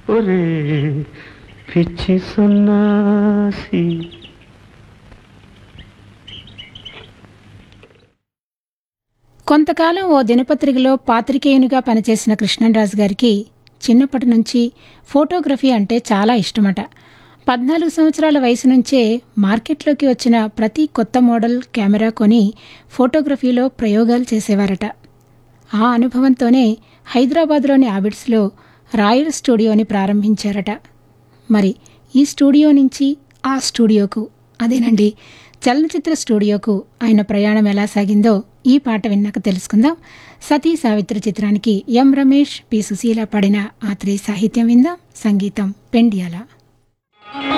ఒరే పిచ్చి సన్నాసి కొంతకాలం ఓ దినపత్రికలో పాత్రికేయునిగా పనిచేసిన కృష్ణరాజు గారికి చిన్నప్పటి నుంచి ఫోటోగ్రఫీ అంటే చాలా ఇష్టమట పద్నాలుగు సంవత్సరాల వయసు నుంచే మార్కెట్లోకి వచ్చిన ప్రతి కొత్త మోడల్ కెమెరా కొని ఫోటోగ్రఫీలో ప్రయోగాలు చేసేవారట ఆ అనుభవంతోనే హైదరాబాద్లోని ఆబిడ్స్లో రాయల్ స్టూడియోని ప్రారంభించారట మరి ఈ స్టూడియో నుంచి ఆ స్టూడియోకు అదేనండి చలనచిత్ర స్టూడియోకు ఆయన ప్రయాణం ఎలా సాగిందో ఈ పాట విన్నాక తెలుసుకుందాం సతీ సావిత్రి చిత్రానికి ఎం రమేష్ పి సుశీల పడిన ఆ త్రీ సాహిత్యం విందాం సంగీతం పెండియాల